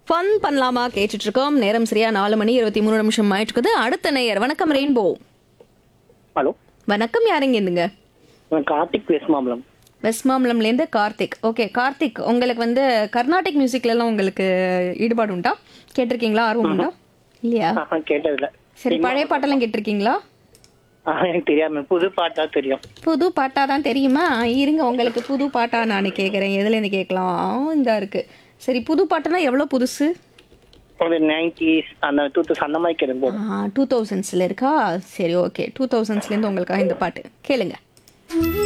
fun பண்ணலாமா கேட்டுட்டு இருக்கோம் நேரம் சரியா நாலு மணி இருபத்தி மூணு நிமிஷம் ஆயிட்டு இருக்குது அடுத்த நேயர் வணக்கம் ரெயின்போ ஹலோ வணக்கம் யாருங்க இருந்துங்க நான் கார்த்திக் வெஸ்மாம்பலம் வெஸ்ட் மாம்பலம்லேருந்து கார்த்திக் ஓகே கார்த்திக் உங்களுக்கு வந்து கர்நாடிக் மியூசிக்லலாம் உங்களுக்கு ஈடுபாடு உண்டா கேட்டிருக்கீங்களா ஆர்வம் உண்டா இல்லையா ஆஹா, கேட்டதில்ல சரி பழைய பாட்டெல்லாம் கேட்டிருக்கீங்களா ஆஹா, எனக்கு தெரியாம புது பாட்டா தெரியும் புது பாட்டா தான் தெரியுமா இருங்க உங்களுக்கு புது பாட்டா நான் கேட்குறேன் எதுலேருந்து கேட்கலாம் இந்த இருக்கு சரி புது பாட்டுனா எவ்வளோ புதுசு ஒரு நைன்டிஸ் அந்த டூ தௌசண்ட் அந்த மாதிரி கேட்கும் போது டூ தௌசண்ட்ஸில் இருக்கா சரி ஓகே டூ தௌசண்ட்ஸ்லேருந்து உங்களுக்காக இந்த பாட்டு கேளுங்க